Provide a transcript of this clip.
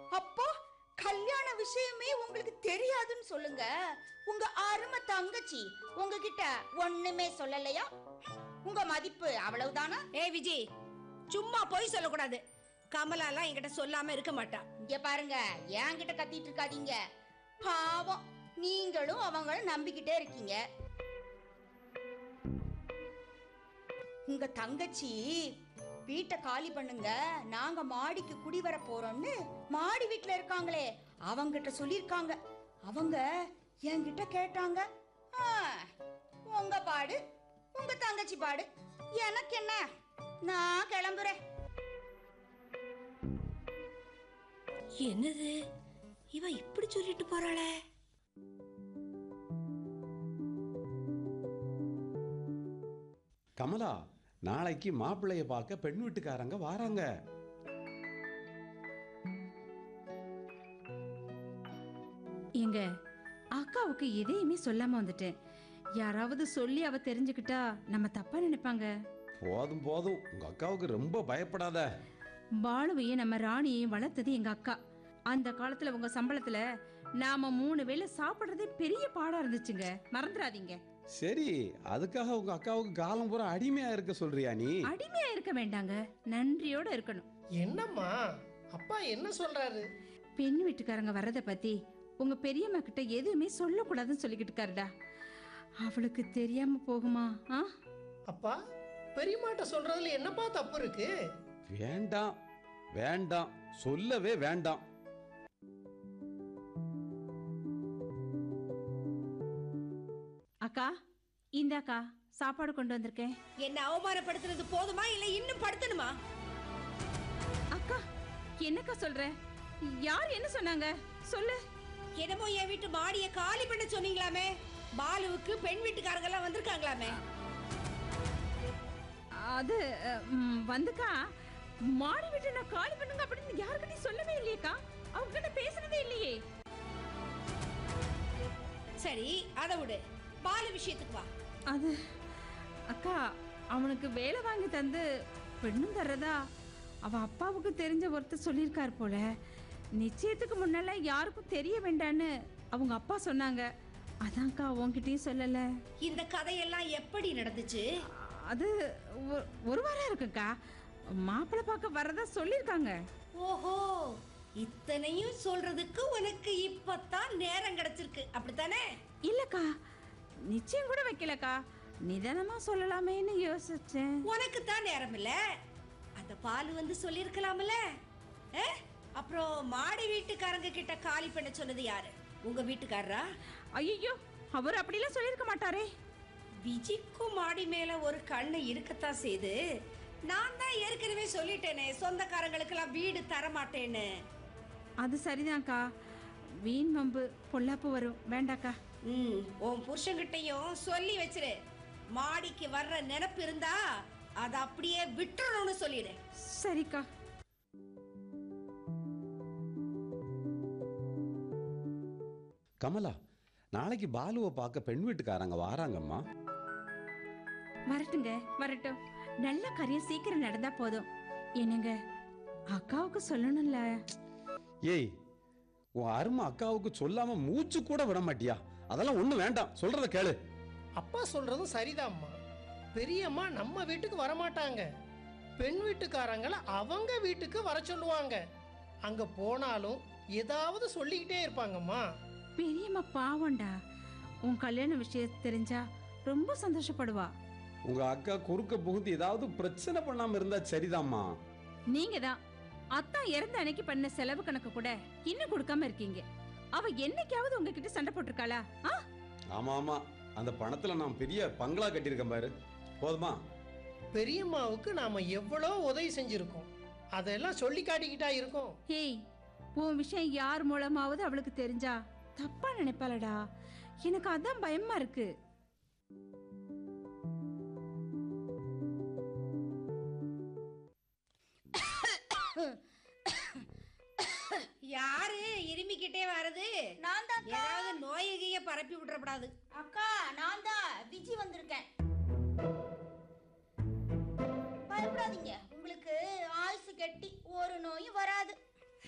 அப்போ கல்யாண விஷயமே உங்களுக்கு தெரியாதுன்னு சொல்லுங்க உங்க அருமை தங்கச்சி உங்ககிட்ட ஒண்ணுமே சொல்லலையா உங்க மதிப்பு அவ்வளவுதானா ஏய் விஜி சும்மா போய் சொல்லக்கூடாது கமலாலாம் என்கிட்ட சொல்லாம இருக்க மாட்டா இங்க பாருங்க என்கிட்ட கத்திட்டு இருக்காதீங்க பாவம் நீங்களும் அவங்களும் நம்பிக்கிட்டே இருக்கீங்க உங்க தங்கச்சி வீட்டை காலி பண்ணுங்க நாங்க மாடிக்கு குடி வர போறோம்னு மாடி வீட்ல இருக்காங்களே அவங்கிட்ட சொல்லிருக்காங்க அவங்க என்கிட்ட கேட்டாங்க ஆ, உங்க பாடு உங்க தங்கச்சி பாடு எனக்கு என்ன நான் கிளம்புறேன் என்னது இவ இப்படி சொல்லிட்டு போறாளே கமலா நாளைக்கு மாப்பிள்ளைய பார்க்க பெண் வீட்டுக்காரங்க வாராங்க எங்க அக்காவுக்கு எதையுமே சொல்லாம வந்துட்டேன் யாராவது சொல்லி அவ தெரிஞ்சுக்கிட்டா நம்ம தப்பா நினைப்பாங்க போதும் போதும் உங்க அக்காவுக்கு ரொம்ப பயப்படாத பாலுவையும் நம்ம ராணியையும் வளர்த்தது எங்க அக்கா அந்த காலத்துல உங்க சம்பளத்துல நாம மூணு வேளை சாப்பிடுறதே பெரிய பாடா இருந்துச்சுங்க மறந்துடாதீங்க சரி அதுக்காக உங்க அக்காவுக்கு காலம் பூரா அடிமையா இருக்க சொல்றியா நீ அடிமையா இருக்க வேண்டாங்க நன்றியோட இருக்கணும் என்னம்மா அப்பா என்ன சொல்றாரு பெண் வீட்டுக்காரங்க வர்றத பத்தி உங்க பெரியம்மா கிட்ட எதுவுமே சொல்லக்கூடாதுன்னு சொல்லிக்கிட்டு இருக்காருடா அவளுக்கு தெரியாம போகுமா ஆ அப்பா பெரியம்மாட்ட சொல்றதுல என்னப்பா தப்பு இருக்கு வேண்டாம் வேண்டாம் சொல்லவே வேண்டாம் அக்கா இந்தாக்கா சாப்பாடு கொண்டு வந்திருக்கேன் என்ன அவமானப்படுத்துறது போதுமா இல்ல இன்னும் படுத்தணுமா அக்கா என்னக்கா சொல்ற யார் என்ன சொன்னாங்க சொல்லு என்னமோ என் வீட்டு மாடிய காலி பண்ண சொன்னீங்களாமே பாலுவுக்கு பெண் வீட்டுக்காரங்க எல்லாம் வந்திருக்காங்களாமே அது அஹ், ம், வந்துக்கா மாடி விட்டு நான் காலி பண்ணுங்க அப்படின்னு யாருக்கிட்டையும் சொல்லவே இல்லையேக்கா அவங்க கிட்ட பேசுனதே இல்லையே சரி அதை விடு பாலு விஷயத்துக்கு வா அது அக்கா அவனுக்கு வேலை வாங்கி தந்து பெண்ணும் தர்றதா அவ அப்பாவுக்கு தெரிஞ்ச ஒருத்தர் சொல்லியிருக்கார் போல நிச்சயத்துக்கு முன்னால யாருக்கும் தெரிய வேண்டான்னு அவங்க அப்பா சொன்னாங்க அதான்க்கா உன்கிட்டயும் சொல்லல இந்த கதையெல்லாம் எப்படி நடந்துச்சு அது ஒ- ஒரு வாரம் இருக்குக்கா மாப்பிள்ளை பார்க்க வரதா சொல்லியிருக்காங்க ஓஹோ இத்தனையும் சொல்றதுக்கு உனக்கு இப்பதான் நேரம் கிடைச்சிருக்கு அப்படித்தானே இல்லக்கா நிச்சயம் கூட வைக்கலக்கா நிதானமா சொல்லலாமேன்னு யோசிச்சேன் உனக்கு தான் நேரம் இல்ல அந்த பால் வந்து சொல்லிருக்கலாம்ல ஏ? அப்புறம் மாடி வீட்டுக்காரங்க கிட்ட காலி பண்ண சொன்னது யாரு உங்க வீட்டுக்காரரா ஐயோ அவர் அப்படிலாம் சொல்லியிருக்க மாட்டாரே விஜிக்கும் மாடி மேல ஒரு கண்ணு இருக்கத்தான் செய்து நான் தான் ஏற்கனவே சொல்லிட்டேனே சொந்தக்காரங்களுக்கெல்லாம் வீடு தர மாட்டேன்னு அது சரிதான்க்கா வீண் வம்பு பொல்லாப்பு வரும் வேண்டாக்கா ம் உன் புருஷன்கிட்டயும் சொல்லி வச்சிரு மாடிக்கு வர்ற நினைப்பு இருந்தா அதை அப்படியே விட்டுறணும்னு சொல்லிடு சரிக்கா கமலா நாளைக்கு பாலுவை பார்க்க பெண் வீட்டுக்காரங்க வாராங்கம்மா வரட்டுங்க வரட்டும் நல்ல காரியம் சீக்கிரம் நடந்தா போதும் என்னங்க அக்காவுக்கு சொல்லணும்ல ஏய் உன் அருமை அக்காவுக்கு சொல்லாம மூச்சு கூட விட மாட்டியா அதெல்லாம் ஒண்ணு வேண்டாம் சொல்றத கேளு அப்பா சொல்றதும் சரிதாம்மா பெரியம்மா நம்ம வீட்டுக்கு வரமாட்டாங்க பெண் வீட்டுக்காரங்கள அவங்க வீட்டுக்கு வர சொல்லுவாங்க அங்க போனாலும் ஏதாவது சொல்லிக்கிட்டே இருப்பாங்கம்மா பெரியம்மா பாவம்டா உன் கல்யாண விஷயம் தெரிஞ்சா ரொம்ப சந்தோஷப்படுவா உங்க அக்கா குறுக்க புகுந்து ஏதாவது பிரச்சனை பண்ணாம இருந்தா சரிதாம்மா நீங்க தான் அத்தா இறந்த அன்னைக்கு பண்ண செலவு கணக்கு கூட இன்னும் கொடுக்காம இருக்கீங்க அவ என்னைக்காவது உங்ககிட்ட சண்டை போட்டிருக்காளா ஆ ஆமா ஆமா அந்த பணத்துல நான் பெரிய பங்களா கட்டியிருக்கேன் பாரு போதுமா பெரியம்மாவுக்கு நாம எவ்வளோ உதவி செஞ்சிருக்கோம் அதெல்லாம் சொல்லி காட்டிக்கிட்டா இருக்கோம் ஹேய் உன் விஷயம் யார் மூலமாவது அவளுக்கு தெரிஞ்சா தப்பா நினைப்பாளடா எனக்கு அதான் பயமா இருக்கு யாரு இருமிக்கிட்டே வர்றது நான் தான் ஏதாவது நோயகிய பரப்பி விட்டுறப்படாது அக்கா நான் தான் விஜி வந்திருக்கேன் பயப்படாதீங்க உங்களுக்கு ஆயுசு கெட்டி ஒரு நோயும் வராது